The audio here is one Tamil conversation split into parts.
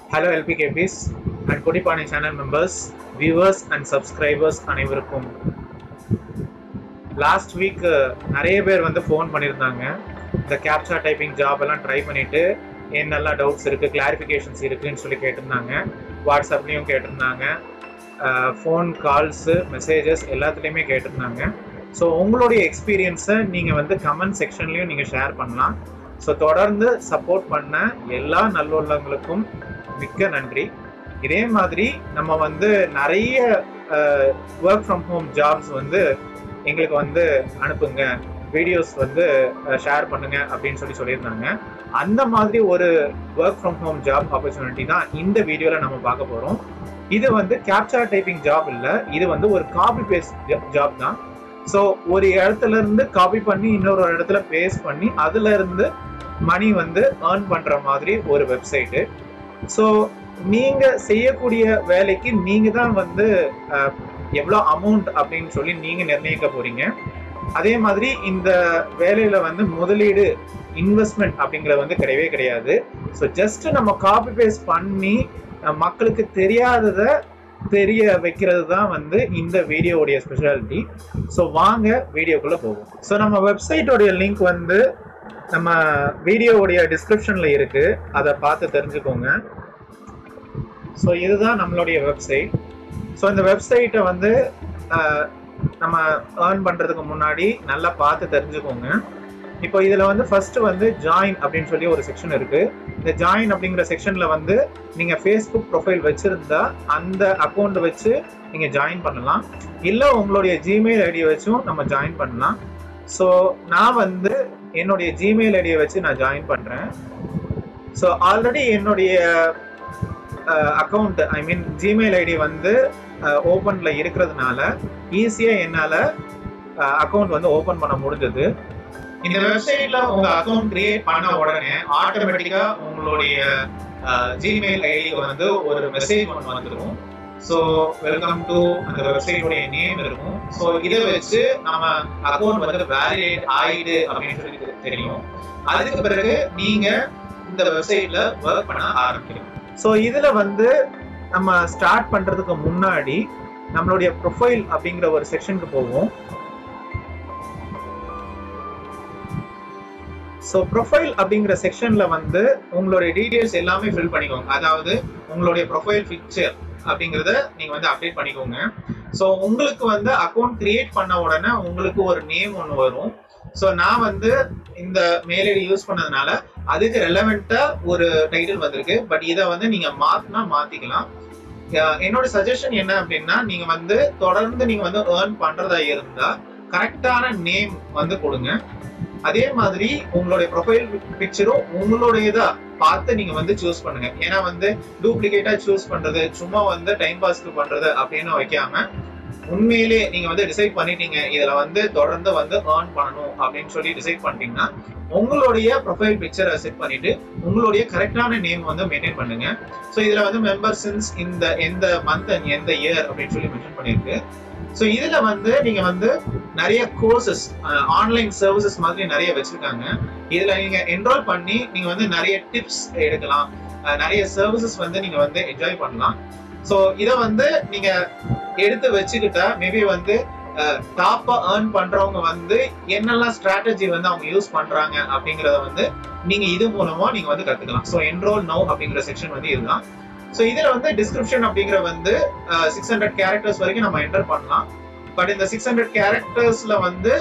ஹலோ எல்பிகேபிஸ் அண்ட் குடிப்பானை channel members viewers and subscribers அனைவருக்கும் லாஸ்ட் வீக் நிறைய பேர் வந்து ஃபோன் பண்ணியிருந்தாங்க இந்த கேப்சா டைப்பிங் ஜாப் எல்லாம் ட்ரை பண்ணிட்டு என்னெல்லாம் டவுட்ஸ் இருக்குது கிளாரிஃபிகேஷன்ஸ் இருக்குன்னு சொல்லி கேட்டிருந்தாங்க வாட்ஸ்அப்லேயும் கேட்டிருந்தாங்க ஃபோன் கால்ஸு மெசேஜஸ் எல்லாத்துலேயுமே கேட்டிருந்தாங்க ஸோ உங்களுடைய எக்ஸ்பீரியன்ஸை நீங்கள் வந்து கமெண்ட் செக்ஷன்லேயும் நீங்கள் ஷேர் பண்ணலாம் ஸோ தொடர்ந்து சப்போர்ட் பண்ண எல்லா நல்லுள்ளங்களுக்கும் மிக்க நன்றி இதே மாதிரி நம்ம வந்து நிறைய ஒர்க் ஃப்ரம் ஹோம் ஜாப்ஸ் வந்து எங்களுக்கு வந்து அனுப்புங்க வீடியோஸ் வந்து ஷேர் பண்ணுங்க அப்படின்னு சொல்லி சொல்லியிருந்தாங்க அந்த மாதிரி ஒரு work from home job opportunity தான் இந்த வீடியோவில் நம்ம பார்க்க போகிறோம் இது வந்து கேப்சா டைப்பிங் ஜாப் இல்லை இது வந்து ஒரு காப்பி பேஸ்ட் ஜாப் தான் ஸோ ஒரு இடத்துல இருந்து காப்பி பண்ணி இன்னொரு இடத்துல பேஸ்ட் பண்ணி அதுல இருந்து மணி வந்து ஏர்ன் பண்ற மாதிரி ஒரு வெப்சைட்டு ஸோ நீங்க செய்யக்கூடிய வேலைக்கு நீங்க தான் வந்து எவ்வளோ அமௌண்ட் அப்படின்னு சொல்லி நீங்க நிர்ணயிக்க போறீங்க அதே மாதிரி இந்த வேலையில வந்து முதலீடு இன்வெஸ்ட்மெண்ட் அப்படிங்கிறது வந்து கிடையவே கிடையாது ஸோ ஜஸ்ட் நம்ம காப்பி பேஸ்ட் பண்ணி மக்களுக்கு தெரியாதத தெரிய வைக்கிறது தான் வந்து இந்த வீடியோவுடைய ஸ்பெஷாலிட்டி ஸோ வாங்க வீடியோக்குள்ள போவோம் ஸோ நம்ம வெப்சைட்டோடைய லிங்க் வந்து நம்ம வீடியோவுடைய டிஸ்கிரிப்ஷன்ல இருக்கு அதை பார்த்து தெரிஞ்சுக்கோங்க ஸோ இதுதான் நம்மளுடைய வெப்சைட் ஸோ இந்த வெப்சைட்டை வந்து நம்ம ஏர்ன் பண்ணுறதுக்கு முன்னாடி நல்லா பார்த்து தெரிஞ்சுக்கோங்க இப்போ இதில் வந்து ஃபர்ஸ்ட் வந்து ஜாயின் அப்படின்னு சொல்லி ஒரு செக்ஷன் இருக்கு இந்த ஜாயின் அப்படிங்கிற செக்ஷன்ல வந்து நீங்க ஃபேஸ்புக் ப்ரொஃபைல் வச்சிருந்தா அந்த அக்கௌண்ட் வச்சு நீங்க ஜாயின் பண்ணலாம் இல்லை உங்களுடைய ஜிமெயில் ஐடியை வச்சும் நம்ம ஜாயின் பண்ணலாம் ஸோ நான் வந்து என்னுடைய ஜிமெயில் ஐடியை வச்சு நான் ஜாயின் பண்றேன் ஸோ ஆல்ரெடி என்னுடைய account I mean Gmail ID வந்து ஓப்பன்ல இருக்கிறதுனால ஈஸியா என்னால அக்கௌண்ட் வந்து ஓபன் பண்ண முடிஞ்சது இந்த வெப்சைட்ல உங்க அக்கௌண்ட் கிரியேட் பண்ண உடனே ஆட்டோமேட்டிக்கா உங்களுடைய ஜிமெயில் ஐடிக்கு வந்து ஒரு மெசேஜ் ஒன்று வந்துடும் ஸோ வெல்கம் டு அந்த வெப்சைட்டுடைய நேம் இருக்கும் ஸோ இதை வச்சு நம்ம அக்கௌண்ட் வந்து வேலிடேட் ஆயிடு அப்படின்னு சொல்லி தெரியும் அதுக்கு பிறகு நீங்க இந்த வெப்சைட்ல ஒர்க் பண்ண ஆரம்பிக்கணும் ஸோ இதுல வந்து நம்ம ஸ்டார்ட் பண்றதுக்கு முன்னாடி நம்மளுடைய ப்ரொஃபைல் அப்படிங்கிற ஒரு செக்ஷனுக்கு போவோம் ஸோ ப்ரொஃபைல் அப்படிங்கிற செக்ஷன்ல வந்து உங்களுடைய டீடைல்ஸ் எல்லாமே ஃபில் பண்ணிக்கோங்க அதாவது உங்களுடைய ப்ரொஃபைல் பிக்சர் அப்படிங்கிறத நீங்க வந்து அப்டேட் பண்ணிக்கோங்க ஸோ உங்களுக்கு வந்து அக்கௌண்ட் கிரியேட் பண்ண உடனே உங்களுக்கு ஒரு நேம் ஒன்று வரும் ஸோ நான் வந்து இந்த மெயில் ஐடி யூஸ் பண்ணதுனால அதுக்கு ரெலவெண்டா ஒரு டைட்டில் வந்திருக்கு பட் இதை வந்து நீங்க மாத்தினா மாத்திக்கலாம் என்னோட சஜஷன் என்ன அப்படின்னா நீங்க வந்து தொடர்ந்து நீங்க வந்து ஏர்ன் பண்றதா இருந்தா கரெக்டான நேம் வந்து கொடுங்க அதே மாதிரி உங்களுடைய ப்ரொஃபைல் பிக்சரும் உங்களுடையதா பார்த்து நீங்க வந்து சூஸ் பண்ணுங்க ஏன்னா வந்து டூப்ளிகேட்டா சூஸ் பண்றது சும்மா வந்து டைம் பாஸ்க்கு பண்றது அப்படின்னு வைக்காம உண்மையிலே நீங்க வந்து டிசைட் பண்ணிட்டீங்க இதுல வந்து தொடர்ந்து வந்து ஏர்ன் பண்ணணும் அப்படின்னு சொல்லி டிசைட் பண்ணிட்டீங்கன்னா உங்களுடைய ப்ரொஃபைல் பிக்சரை செட் பண்ணிட்டு உங்களுடைய கரெக்டான நேம் வந்து மெயின்டைன் பண்ணுங்க ஸோ இதுல வந்து மெம்பர் சின்ஸ் இந்த எந்த மந்த் எந்த இயர் அப்படின்னு சொல்லி மென்ஷன் பண்ணிருக்கு ஸோ இதுல வந்து நீங்க வந்து நிறைய கோர்சஸ் ஆன்லைன் சர்வீசஸ் மாதிரி நிறைய வச்சிருக்காங்க இதுல நீங்க என்ரோல் பண்ணி நீங்க வந்து நிறைய டிப்ஸ் எடுக்கலாம் நிறைய சர்வீசஸ் வந்து நீங்க வந்து என்ஜாய் பண்ணலாம் ஸோ இதை வந்து நீங்க எடுத்து வச்சுக்கிட்டா மேபி வந்து டாப்பா ஏர்ன் பண்றவங்க வந்து என்னெல்லாம் ஸ்ட்ராட்டஜி வந்து அவங்க யூஸ் பண்றாங்க அப்படிங்கறத வந்து நீங்க இது மூலமா நீங்க வந்து கத்துக்கலாம் ஸோ என்ரோல் நோ அப்படிங்கிற செக்ஷன் வந்து இதுதான் ஸோ இதுல வந்து டிஸ்கிரிப்ஷன் அப்படிங்கிற வந்து சிக்ஸ் ஹண்ட்ரட் கேரக்டர்ஸ் வரைக்கும் நம்ம என்டர் பண்ணலாம் பட் இந்த சிக்ஸ் ஹண்ட்ரட் கேரக்டர்ஸ்ல வந்து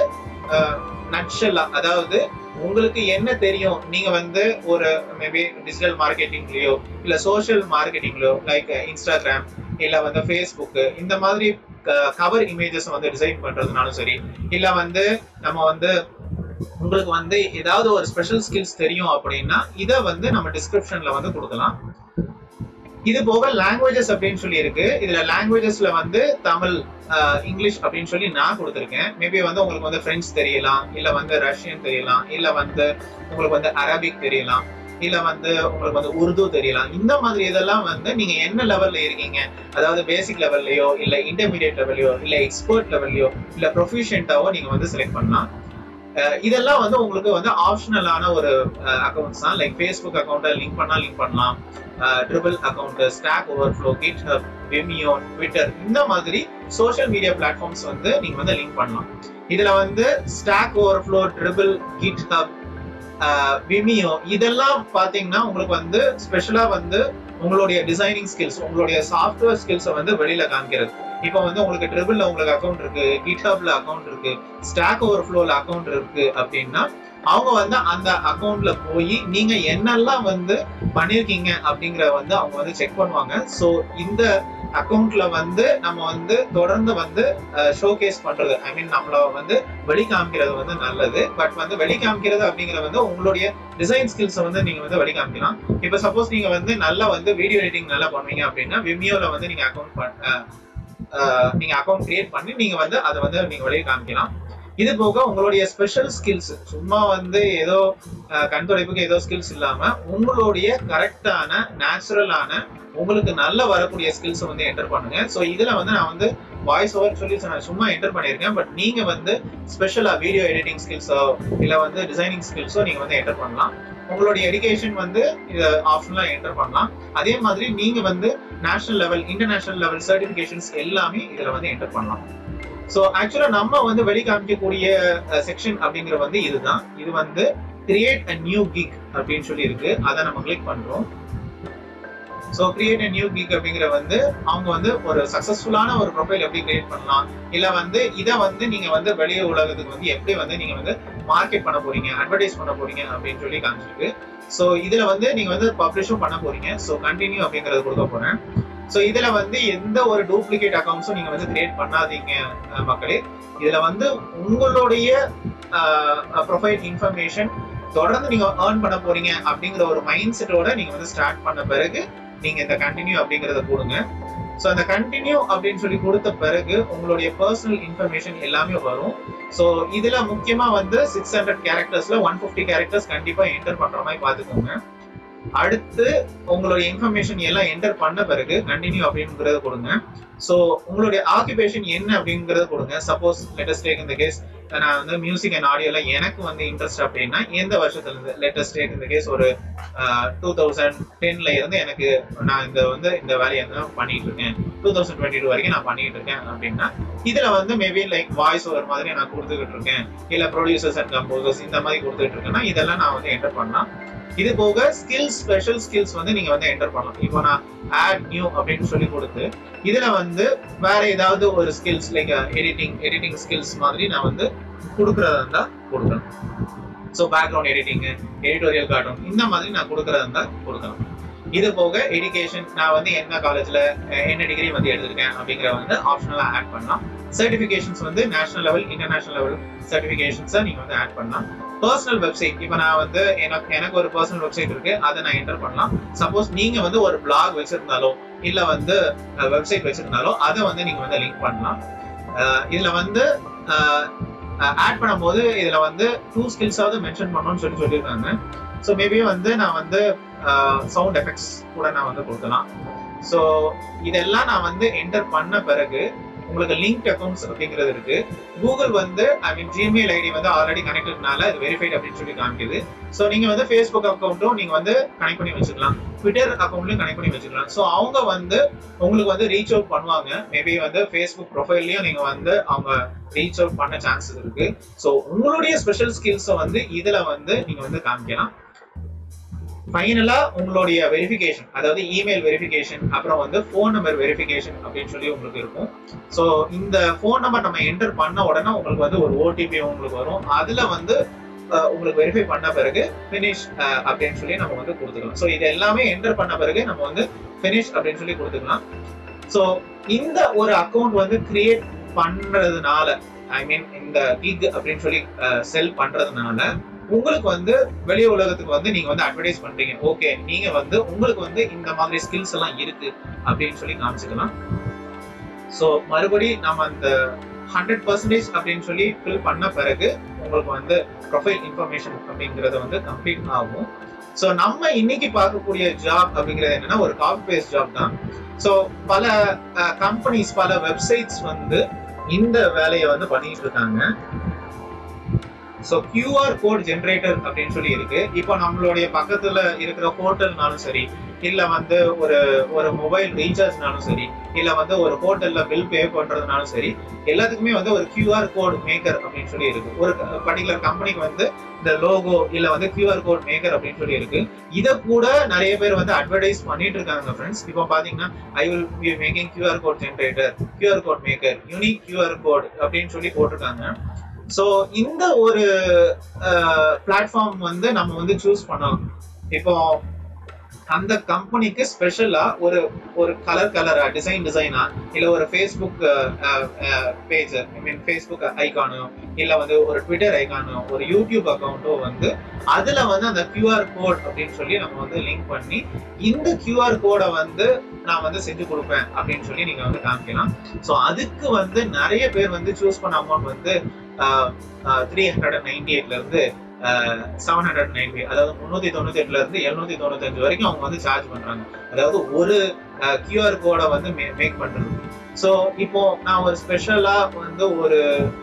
நட்ஷல்லா அதாவது உங்களுக்கு என்ன தெரியும் நீங்க வந்து ஒரு மேபி டிஜிட்டல் மார்க்கெட்டிங்லயோ இல்ல சோஷியல் மார்க்கெட்டிங்லயோ லைக் இன்ஸ்டாகிராம் இல்ல வந்து ஃபேஸ்புக் இந்த மாதிரி கவர் இமேஜஸ் வந்து டிசைன் பண்றதுனாலும் சரி இல்ல வந்து நம்ம வந்து உங்களுக்கு வந்து ஏதாவது ஒரு ஸ்பெஷல் ஸ்கில்ஸ் தெரியும் அப்படின்னா இதை வந்து நம்ம டிஸ்கிரிப்ஷன்ல வந்து கொடுக்கலாம் இது போக லாங்குவேஜஸ் அப்படின்னு சொல்லி இருக்கு இதுல லாங்குவேஜஸ்ல வந்து தமிழ் இங்கிலீஷ் அப்படின்னு சொல்லி நான் கொடுத்துருக்கேன் மேபி வந்து உங்களுக்கு வந்து பிரெஞ்சு தெரியலாம் இல்ல வந்து ரஷ்யன் தெரியலாம் இல்ல வந்து உங்களுக்கு வந்து அரபிக் தெரியலாம் இல்ல வந்து உங்களுக்கு வந்து உருது தெரியலாம் இந்த மாதிரி இதெல்லாம் வந்து நீங்க என்ன லெவல்ல இருக்கீங்க அதாவது பேசிக் லெவல்லையோ இல்ல இன்டர்மீடியட் லெவல்லையோ இல்ல எக்ஸ்பர்ட் லெவல்லையோ இல்ல ப்ரொஃபிஷியன்ட்டாவோ நீங்க வந்து செலக்ட் பண்ணலாம் அஹ் இதெல்லாம் வந்து உங்களுக்கு வந்து ஆப்ஷனலான ஒரு அக்கௌண்ட்ஸ் தான் லைக் ஃபேஸ்புக் அக்கௌண்ட்டை லிங்க் பண்ணா லிங்க் பண்ணலாம் Dribbble account Stack Overflow GitHub Vimeo Twitter இந்த மாதிரி சோஷியல் மீடியா பிளாட்ஃபார்ம்ஸ் வந்து நீங்க வந்து லிங்க் பண்ணலாம் இதுல வந்து Stack Overflow Dribbble GitHub Vimeo இதெல்லாம் பாத்தீங்கன்னா உங்களுக்கு வந்து ஸ்பெஷலா வந்து உங்களுடைய டிசைனிங் ஸ்கில்ஸ் உங்களுடைய சாஃப்ட்வேர் ஸ்கில்ஸை வந்து வெளியில காமிக்கிறது இப்போ வந்து உங்களுக்கு ட்ரிபிள்ல உங்களுக்கு அக்கௌண்ட் இருக்கு கிட்ஹப்ல அக்கௌண்ட் இருக்கு ஸ்டாக் ஓவர்ஃப்ளோல அக்கௌண்ட் இருக்கு அப்படின்னா அவங்க வந்து அந்த அக்கௌண்ட்ல போய் நீங்க என்னெல்லாம் வந்து பண்ணிருக்கீங்க அப்படிங்கிற வந்து அவங்க வந்து செக் பண்ணுவாங்க ஸோ இந்த அக்கௌண்ட்ல வந்து நம்ம வந்து தொடர்ந்து வந்து ஷோகேஸ் பண்றது ஐ மீன் நம்மள வந்து வெளி காமிக்கிறது வந்து நல்லது பட் வந்து வெளி காமிக்கிறது அப்படிங்கிறது வந்து உங்களுடைய டிசைன் ஸ்கில்ஸை வந்து நீங்க வந்து வெளி காமிக்கலாம் இப்போ சப்போஸ் நீங்க வந்து நல்லா வந்து வீடியோ எடிட்டிங் நல்லா பண்ணுவீங்க அப்படின்னா விமியோல வந்து நீங்க அக்கௌண்ட் நீங்க அக்கௌண்ட் கிரியேட் பண்ணி நீங்க வந்து அதை வந்து நீங்க வெளியே காமிக்கலாம் இது போக உங்களுடைய ஸ்பெஷல் ஸ்கில்ஸ் சும்மா வந்து ஏதோ அஹ், கண் துடைப்புக்கு ஏதோ ஸ்கில்ஸ் இல்லாம உங்களுடைய கரெக்டான நேச்சுரலான உங்களுக்கு நல்ல வரக்கூடிய ஸ்கில்ஸ் வந்து என்டர் பண்ணுங்க ஸோ இதுல வந்து நான் வந்து வாய்ஸ் ஓவர் சொல்லி நான் சும்மா என்டர் பண்ணியிருக்கேன் பட் நீங்க வந்து ஸ்பெஷலா வீடியோ எடிட்டிங் ஸ்கில்ஸோ இல்ல வந்து டிசைனிங் ஸ்கில்ஸோ நீங்க வந்து என்டர் பண்ணலாம் உங்களுடைய எஜுகேஷன் வந்து இதை ஆப்ஷனலா என்டர் பண்ணலாம் அதே மாதிரி நீங்க வந்து national level international level certifications எல்லாமே இதுல வந்து என்டர் பண்ணலாம் ஸோ ஆக்சுவலா நம்ம வந்து வெளி காமிக்கக்கூடிய செக்ஷன் அப்படிங்கிற வந்து இதுதான் இது வந்து கிரியேட் அ நியூ கிக் அப்படின்னு சொல்லி இருக்கு அதை நம்ம கிளிக் பண்றோம் so create a new gig அப்படிங்கிற வந்து அவங்க வந்து ஒரு சக்சஸ்ஃபுல்லான ஒரு ப்ரொஃபைல் எப்படி கிரியேட் பண்ணலாம் இல்ல வந்து இதை வந்து நீங்க வந்து வெளிய உலகத்துக்கு வந்து எப்படி வந்து நீங்க வந்து மார்க்கெட் பண்ண போறீங்க அட்வர்டைஸ் பண்ண போறீங்க அப்படின்னு சொல்லி காமிச்சிருக்கு ஸோ இதுல வந்து நீங்க வந்து பப்ளிஷும் பண்ண போறீங்க ஸோ கண்டினியூ அப்படிங்கறது கொடுக்க போறேன் ஸோ இதுல வந்து எந்த ஒரு டூப்ளிகேட் அக்கௌண்ட்ஸும் நீங்க வந்து கிரியேட் பண்ணாதீங்க அஹ் மக்களே இதுல வந்து உங்களுடைய ப்ரொஃபைல் இன்ஃபர்மேஷன் தொடர்ந்து நீங்க ஏர்ன் பண்ண போறீங்க அப்படிங்கிற ஒரு மைண்ட் செட்டோட நீங்க வந்து ஸ்டார்ட் பண்ண பிறகு நீங்க இந்த கண்டினியூ அப்படிங்கறத கொடுங்க ஸோ அந்த கண்டினியூ அப்படின்னு சொல்லி கொடுத்த பிறகு உங்களுடைய பர்சனல் இன்ஃபர்மேஷன் எல்லாமே வரும் ஸோ இதுல முக்கியமா வந்து சிக்ஸ் ஹண்ட்ரட் கேரக்டர்ஸ்ல ஒன் ஃபிஃப்டி கேரக்டர்ஸ் கண்டிப்பா என்டர் பண்ற மாதிரி பாத்துக்கோங்க அடுத்து உங்களுடைய இன்ஃபர்மேஷன் எல்லாம் என்டர் பண்ண பிறகு கண்டினியூ அப்படிங்கறத கொடுங்க ஸோ உங்களுடைய ஆக்குபேஷன் என்ன அப்படிங்கறத கொடுங்க சப்போஸ் லெட்டஸ்ட் டேக் இந்த கேஸ் நான் வந்து மியூசிக் அண்ட் ஆடியோல எனக்கு வந்து இன்ட்ரெஸ்ட் அப்படின்னா எந்த வருஷத்துல இருந்து லேட்டஸ்ட் டேக் இந்த கேஸ் ஒரு டூ தௌசண்ட் டென்ல இருந்து எனக்கு நான் இந்த வந்து இந்த வேலையை வந்து பண்ணிட்டு இருக்கேன் டூ தௌசண்ட் டுவெண்ட்டி டூ வரைக்கும் நான் பண்ணிட்டு இருக்கேன் அப்படின்னா இதுல வந்து மேபி லைக் வாய்ஸ் ஓவர் மாதிரி நான் கொடுத்துக்கிட்டு இருக்கேன் இல்ல ப்ரொடியூசர்ஸ் அண்ட் கம்போசர்ஸ் இந்த மாதிரி கொடுத்துட்டு இருக்கேன்னா இதெல்லாம் நான் வந்து என்டர் பண்ணலாம் இது போக ஸ்கில்ஸ் ஸ்பெஷல் ஸ்கில்ஸ் வந்து நீங்க வந்து என்டர் பண்ணலாம் இப்போ நான் ஆட் நியூ அப்படின்னு சொல்லி கொடுத்து இதுல வந்து வேற ஏதாவது ஒரு skills like editing editing skills மாதிரி நான் வந்து கொடுக்கறதா இருந்தா கொடுக்கலாம் so background editing editorial cartoon இந்த மாதிரி நான் கொடுக்கறதா இருந்தா கொடுக்கலாம் இது போக எஜுகேஷன் நான் வந்து என்ன காலேஜ்ல என்ன டிகிரி வந்து எடுத்திருக்கேன் அப்படிங்கிற வந்து ஆப்ஷனலா ஆட் பண்ணலாம் சர்டிபிகேஷன்ஸ் வந்து நேஷனல் லெவல் இன்டர்நேஷனல் லெவல் சர்டிபிகேஷன்ஸை நீங்க வந்து ஆட் பண்ணலாம் பர்சனல் வெப்சைட் இப்போ நான் வந்து எனக்கு எனக்கு ஒரு பர்சனல் வெப்சைட் இருக்கு அதை நான் என்டர் பண்ணலாம் சப்போஸ் நீங்க வந்து ஒரு பிளாக் வச்சிருந்தாலோ இல்ல வந்து வெப்சைட் வச்சிருந்தாலோ அதை வந்து நீங்க வந்து லிங்க் பண்ணலாம் அஹ் இதுல வந்து ஆட் பண்ணும்போது இதுல வந்து டூ ஸ்கில்ஸாவது மென்ஷன் பண்ணணும்னு சொல்லி சொல்லியிருக்காங்க ஸோ மேபி வந்து நான் வந்து சவுண்ட் எஃபெக்ட்ஸ் கூட நான் வந்து கொடுக்கலாம் ஸோ இதெல்லாம் நான் வந்து என்டர் பண்ண பிறகு உங்களுக்கு லிங்க் அக்கௌண்ட்ஸ் அப்படிங்கிறது இருக்கு கூகுள் வந்து ஐ மீன் ஜிமெயில் ஐடி வந்து ஆல்ரெடி கனெக்டட்னால அது வெரிஃபைட் அப்படின்னு சொல்லி காமிக்குது ஸோ நீங்க வந்து ஃபேஸ்புக் அக்கௌண்ட்டும் நீங்க வந்து கனெக்ட் பண்ணி வச்சுக்கலாம் ட்விட்டர் அக்கௌண்ட்லயும் கனெக்ட் பண்ணி வச்சுக்கலாம் ஸோ அவங்க வந்து உங்களுக்கு வந்து ரீச் அவுட் பண்ணுவாங்க மேபி வந்து ஃபேஸ்புக் ப்ரொஃபைல்லையும் நீங்க வந்து அவங்க ரீச் அவுட் பண்ண சான்சஸ் இருக்கு ஸோ உங்களுடைய ஸ்பெஷல் ஸ்கில்ஸை வந்து இதுல வந்து நீங்க வந்து காமிக்கலாம் ஃபைனலா உங்களுடைய வெரிஃபிகேஷன் அதாவது இமெயில் வெரிஃபிகேஷன் அப்புறம் வந்து ஃபோன் நம்பர் வெரிஃபிகேஷன் அப்படின்னு சொல்லி உங்களுக்கு இருக்கும் ஸோ இந்த ஃபோன் நம்பர் நம்ம என்டர் பண்ண உடனே உங்களுக்கு வந்து ஒரு ஓடிபி உங்களுக்கு வரும் அதுல வந்து அஹ், உங்களுக்கு வெரிஃபை பண்ண பிறகு ஃபினிஷ் அப்படின்னு சொல்லி நம்ம வந்து கொடுத்துக்கலாம் ஸோ இது எல்லாமே என்டர் பண்ண பிறகு நம்ம வந்து ஃபினிஷ் அப்படின்னு சொல்லி கொடுத்துக்கலாம் ஸோ இந்த ஒரு அக்கௌண்ட் வந்து கிரியேட் பண்றதுனால ஐ மீன் இந்த கிக் அப்படின்னு சொல்லி செல் பண்றதுனால உங்களுக்கு வந்து வெளி உலகத்துக்கு வந்து நீங்க வந்து அட்வர்டைஸ் பண்றீங்க ஓகே நீங்க வந்து உங்களுக்கு வந்து இந்த மாதிரி ஸ்கில்ஸ் எல்லாம் இருக்கு அப்படின்னு சொல்லி காமிச்சுக்கலாம் ஸோ மறுபடி நம்ம அந்த ஹண்ட்ரட் பர்சன்டேஜ் அப்படின்னு சொல்லி ஃபில் பண்ண பிறகு உங்களுக்கு வந்து ப்ரொஃபைல் இன்ஃபர்மேஷன் அப்படிங்கறது வந்து கம்ப்ளீட் ஆகும் ஸோ நம்ம இன்னைக்கு பார்க்கக்கூடிய ஜாப் அப்படிங்கிறது என்னன்னா ஒரு காப்பி பேஸ்ட் ஜாப் தான் ஸோ பல கம்பெனிஸ் பல வெப்சைட்ஸ் வந்து இந்த வேலையை வந்து பண்ணிட்டு இருக்காங்க ஸோ கியூஆர் கோட் ஜென்ரேட்டர் அப்படின்னு சொல்லி இருக்கு இப்போ நம்மளுடைய பக்கத்துல இருக்கிற ஹோட்டல்னாலும் சரி இல்ல வந்து ஒரு ஒரு மொபைல் ரீசார்ஜ்னாலும் சரி இல்ல வந்து ஒரு ஹோட்டல்ல பில் பே பண்றதுனாலும் சரி எல்லாத்துக்குமே வந்து ஒரு கியூஆர் கோட் மேக்கர் அப்படின்னு சொல்லி இருக்கு ஒரு பர்டிகுலர் கம்பெனிக்கு வந்து இந்த லோகோ இல்ல வந்து கியூஆர் கோட் மேக்கர் அப்படின்னு சொல்லி இருக்கு இத கூட நிறைய பேர் வந்து அட்வர்டைஸ் பண்ணிட்டு இருக்காங்க ஃப்ரெண்ட்ஸ் இப்போ பாத்தீங்கன்னா I will be making QR code generator QR code maker unique QR code அப்படின்னு சொல்லி போட்டிருக்காங்க ஸோ இந்த ஒரு பிளாட்ஃபார்ம் வந்து நம்ம வந்து சூஸ் பண்ணலாம் இப்போ அந்த கம்பெனிக்கு ஸ்பெஷலா ஒரு ஒரு கலர் கலரா டிசைன் டிசைனா இல்ல ஒரு Facebook page I mean Facebook ஐகானோ இல்ல வந்து ஒரு ட்விட்டர் ஐகானோ ஒரு யூடியூப் அக்கௌண்ட்டோ வந்து அதுல வந்து அந்த கியூஆர் கோட் அப்படின்னு சொல்லி நம்ம வந்து லிங்க் பண்ணி இந்த கியூஆர் கோடை வந்து நான் வந்து செஞ்சு கொடுப்பேன் அப்படின்னு சொல்லி நீங்க வந்து காமிக்கலாம் ஸோ அதுக்கு வந்து நிறைய பேர் வந்து சூஸ் பண்ண அமௌண்ட் வந்து த்ரீ ஹண்ட்ரட் அண்ட் நைன்டி எயிட்ல இருந்து செவன் ஹண்ட்ரட் நைன்டி அதாவது முன்னூத்தி தொண்ணூத்தி எட்டுல இருந்து எழுநூத்தி தொண்ணூத்தஞ்சு வரைக்கும் அவங்க வந்து சார்ஜ் பண்றாங்க அதாவது ஒரு கியூஆர் கோடை வந்து மேக் பண்றது ஸோ இப்போ நான் ஒரு ஸ்பெஷலா வந்து ஒரு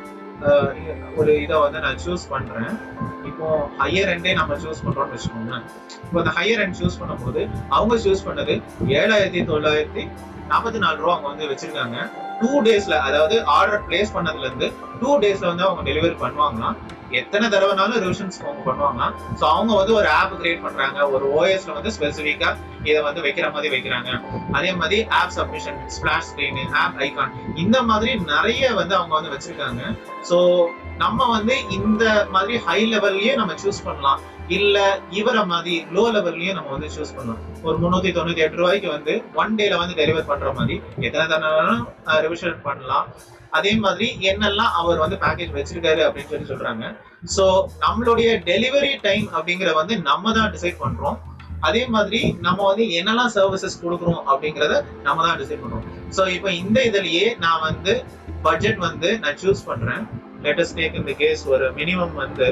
ஒரு இதை வந்து நான் சூஸ் பண்றேன் இப்போ ஹையர் எண்டே நம்ம சூஸ் பண்றோம்னு வச்சுக்கோங்க இப்போ அந்த ஹையர் எண்ட் சூஸ் பண்ணும்போது அவங்க சூஸ் பண்ணது ஏழாயிரத்தி தொள்ளாயிரத்தி நாற்பத்தி நாலு ரூபா அவங்க வந்து வச்சிருக்காங்க டூ டேஸ்ல அதாவது ஆர்டர் பிளேஸ் பண்ணதுல இருந்து டூ டேஸ்ல வந்து அவங்க டெலிவரி பண்ணுவாங்களாம் எத்தனை தடவைனாலும் ரிவிஷன்ஸ் அவங்க பண்ணுவாங்க ஸோ அவங்க வந்து ஒரு ஆப் கிரியேட் பண்றாங்க ஒரு ஓஎஸ்ல வந்து ஸ்பெசிஃபிக்கா இதை வந்து வைக்கிற மாதிரி வைக்கிறாங்க அதே மாதிரி app submission splash screen app icon இந்த மாதிரி நிறைய வந்து அவங்க வந்து வச்சிருக்காங்க ஸோ நம்ம வந்து இந்த மாதிரி ஹை லெவல்லயே நம்ம சூஸ் பண்ணலாம் இல்ல இவரை மாதிரி லோ லெவல்லயும் நம்ம வந்து சூஸ் பண்ணலாம் ஒரு முன்னூத்தி தொண்ணூத்தி எட்டு ரூபாய்க்கு வந்து ஒன் டேல வந்து டெலிவர் பண்ற மாதிரி எத்தனை தடவை ரிவிஷன் பண்ணலாம் அதே மாதிரி என்னெல்லாம் அவர் வந்து பேக்கேஜ் வச்சிருக்காரு அப்படின்னு சொல்லி சொல்றாங்க ஸோ நம்மளுடைய டெலிவரி டைம் அப்படிங்கிற வந்து நம்ம தான் டிசைட் பண்றோம் அதே மாதிரி நம்ம வந்து என்னெல்லாம் சர்வீசஸ் கொடுக்குறோம் அப்படிங்கறத நம்ம தான் டிசைட் பண்றோம் ஸோ இப்போ இந்த இதுலயே நான் வந்து பட்ஜெட் வந்து நான் சூஸ் பண்றேன் லேட்டஸ்ட் டேக் இந்த கேஸ் ஒரு மினிமம் வந்து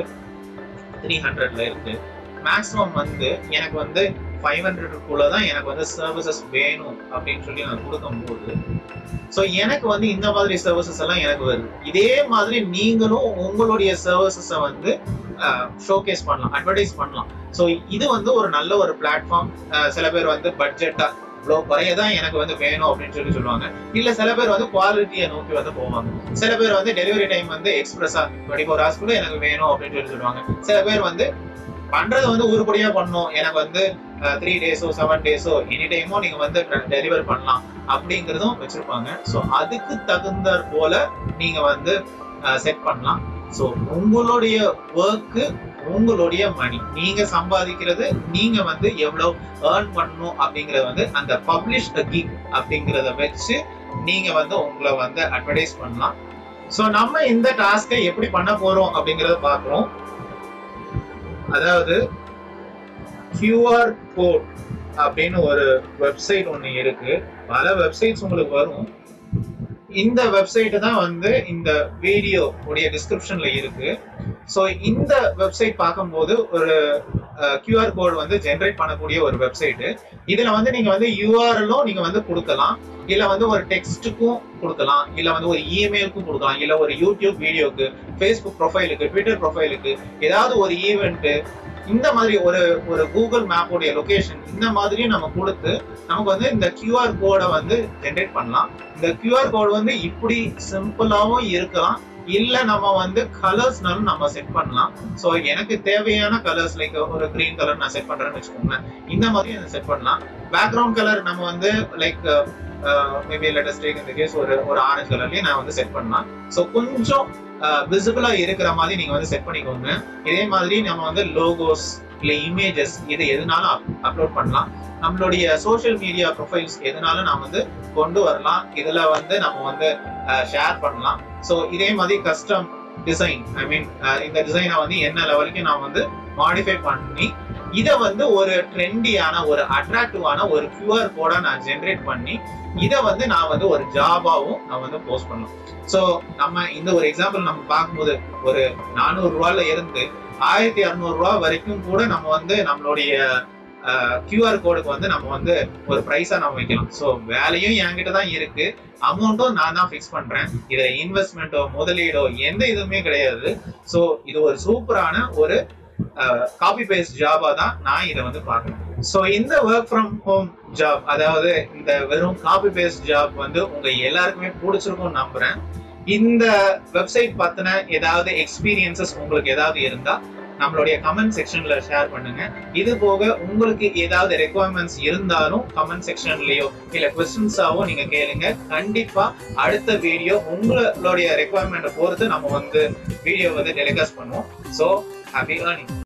த்ரீ ஹண்ட்ரட்ல இருக்கு மேக்ஸிமம் வந்து எனக்கு வந்து ஃபைவ் ஹண்ட்ரடுக்குள்ள தான் எனக்கு வந்து சர்வீசஸ் வேணும் அப்படின்னு சொல்லி நான் கொடுக்கும்போது ஸோ எனக்கு வந்து இந்த மாதிரி சர்வீசஸ் எல்லாம் எனக்கு வருது இதே மாதிரி நீங்களும் உங்களுடைய சர்வீசஸை வந்து ஷோகேஸ் பண்ணலாம் அட்வர்டைஸ் பண்ணலாம் ஸோ இது வந்து ஒரு நல்ல ஒரு பிளாட்ஃபார்ம் சில பேர் வந்து பட்ஜெட்டா இவ்வளோ குறைய தான் எனக்கு வந்து வேணும் அப்படின்னு சொல்லி சொல்லுவாங்க இல்ல சில பேர் வந்து குவாலிட்டியை நோக்கி வந்து போவாங்க சில பேர் வந்து டெலிவரி டைம் வந்து எக்ஸ்பிரஸா டுவெண்ட்டி ஃபோர் ஹவர்ஸ் கூட எனக்கு வேணும் அப்படின்னு சொல்லி சொல்லுவாங்க சில பேர் வந்து பண்றது வந்து உருப்படியா பண்ணும் எனக்கு வந்து த்ரீ டேஸோ செவன் டேஸோ எனி டைமோ நீங்க வந்து டெலிவர் பண்ணலாம் அப்படிங்கறதும் வச்சிருப்பாங்க ஸோ அதுக்கு தகுந்த போல நீங்க வந்து செட் பண்ணலாம் ஸோ உங்களுடைய ஒர்க்கு உங்களுடைய மணி நீங்க சம்பாதிக்கிறது நீங்க வந்து எவ்வளவு ஏர்ன் பண்ணணும் அப்படிங்கறத வந்து அந்த பப்ளிஷ் த கிக் அப்படிங்கறத வச்சு நீங்க வந்து உங்களை வந்து அட்வர்டைஸ் பண்ணலாம் ஸோ நம்ம இந்த டாஸ்கை எப்படி பண்ண போறோம் அப்படிங்கறத பார்க்குறோம் அதாவது கியூஆர் கோட் அப்படின்னு ஒரு வெப்சைட் ஒன்று இருக்கு பல வெப்சைட்ஸ் உங்களுக்கு வரும் இந்த வெப்சைட் தான் வந்து இந்த வீடியோ உடைய டிஸ்கிரிப்ஷன்ல இருக்கு ஸோ இந்த வெப்சைட் பார்க்கும்போது ஒரு கியூஆர் கோட் வந்து ஜென்ரேட் பண்ணக்கூடிய ஒரு வெப்சைட் இதுல வந்து நீங்க வந்து யூஆர்எலும் நீங்க வந்து கொடுக்கலாம் இல்ல வந்து ஒரு டெக்ஸ்ட்டுக்கும் கொடுக்கலாம் இல்ல வந்து ஒரு இமெயிலுக்கும் கொடுக்கலாம் இல்ல ஒரு யூடியூப் வீடியோக்கு ஃபேஸ்புக் ப்ரொஃபைலுக்கு ட்விட்டர் ப்ரொஃபைலுக்கு ஏதாவது ஒரு ஈவெண்ட் இந்த மாதிரி ஒரு ஒரு கூகுள் மேப்போடைய லொகேஷன் இந்த மாதிரி நம்ம கொடுத்து நமக்கு வந்து இந்த கியூஆர் கோடை வந்து ஜென்ரேட் பண்ணலாம் இந்த கியூஆர் கோடு வந்து இப்படி சிம்பிளாவும் இருக்கலாம் இல்ல நம்ம வந்து கலர்ஸ்னாலும் நம்ம செட் பண்ணலாம் ஸோ எனக்கு தேவையான கலர்ஸ் லைக் ஒரு கிரீன் கலர் நான் செட் பண்றேன்னு வச்சுக்கோங்களேன் இந்த மாதிரி நான் செட் பண்ணலாம் பேக்ரவுண்ட் கலர் நம்ம வந்து லைக் மேபி லேட்டஸ்ட் டேக் இந்த கேஸ் ஒரு ஒரு ஆரஞ்சு கலர்லயே நான் வந்து செட் பண்ணலாம் ஸோ கொஞ்சம் விசிபிளா இருக்கிற மாதிரி நீங்க வந்து செட் பண்ணிக்கோங்க இதே மாதிரி நம்ம வந்து லோகோஸ் இல்ல இமேஜஸ் இது எதுனாலும் அப்லோட் பண்ணலாம் நம்மளுடைய சோஷியல் மீடியா ப்ரொஃபைல்ஸ் எதுனாலும் நாம் வந்து கொண்டு வரலாம் இதுல வந்து நம்ம வந்து ஷேர் பண்ணலாம் ஸோ இதே மாதிரி கஸ்டம் டிசைன் ஐ மீன் இந்த டிசைனை வந்து என்ன லெவலுக்கு நான் வந்து மாடிஃபை பண்ணி இதை வந்து ஒரு ட்ரெண்டியான ஒரு அட்ராக்டிவான ஒரு கியூஆர் கோடா நான் ஜென்ரேட் பண்ணி இதை வந்து நான் வந்து ஒரு ஜாபாவும் நான் வந்து போஸ்ட் பண்ணலாம் ஸோ நம்ம இந்த ஒரு எக்ஸாம்பிள் நம்ம பார்க்கும்போது ஒரு நானூறு ரூபாயில இருந்து ஆயிரத்தி அறுநூறு ரூபா வரைக்கும் கூட நம்ம வந்து நம்மளுடைய கியூஆர் கோடுக்கு வந்து நம்ம வந்து ஒரு ப்ரைஸா நம்ம வைக்கலாம் ஸோ வேலையும் என்கிட்ட தான் இருக்கு அமௌண்ட்டும் நான் தான் ஃபிக்ஸ் பண்றேன் இதுல இன்வெஸ்ட்மெண்ட்டோ முதலீடோ எந்த இதுவுமே கிடையாது ஸோ இது ஒரு சூப்பரான ஒரு காப்பி பேஸ்ட் ஜாபா தான் நான் இதை வந்து பார்க்கறேன் ஸோ இந்த ஒர்க் ஃப்ரம் ஹோம் ஜாப் அதாவது இந்த வெறும் காப்பி பேஸ்ட் ஜாப் வந்து உங்க எல்லாருக்குமே பிடிச்சிருக்கும்னு நம்புறேன் இந்த வெப்சைட் பத்தின ஏதாவது எக்ஸ்பீரியன்சஸ் உங்களுக்கு ஏதாவது இருந்தா நம்மளுடைய கமெண்ட் செக்ஷன்ல ஷேர் பண்ணுங்க இது போக உங்களுக்கு ஏதாவது ரெக்குவயர்மெண்ட்ஸ் இருந்தாலும் கமெண்ட் செக்ஷன்லயோ இல்ல கொஸ்டின்ஸாவோ நீங்க கேளுங்க கண்டிப்பா அடுத்த வீடியோ உங்களுடைய ரெக்குவயர்மெண்ட்டை பொறுத்து நம்ம வந்து வீடியோ வந்து டெலிகாஸ்ட் பண்ணுவோம் ஸோ ஹாப்பி ஏர்னிங்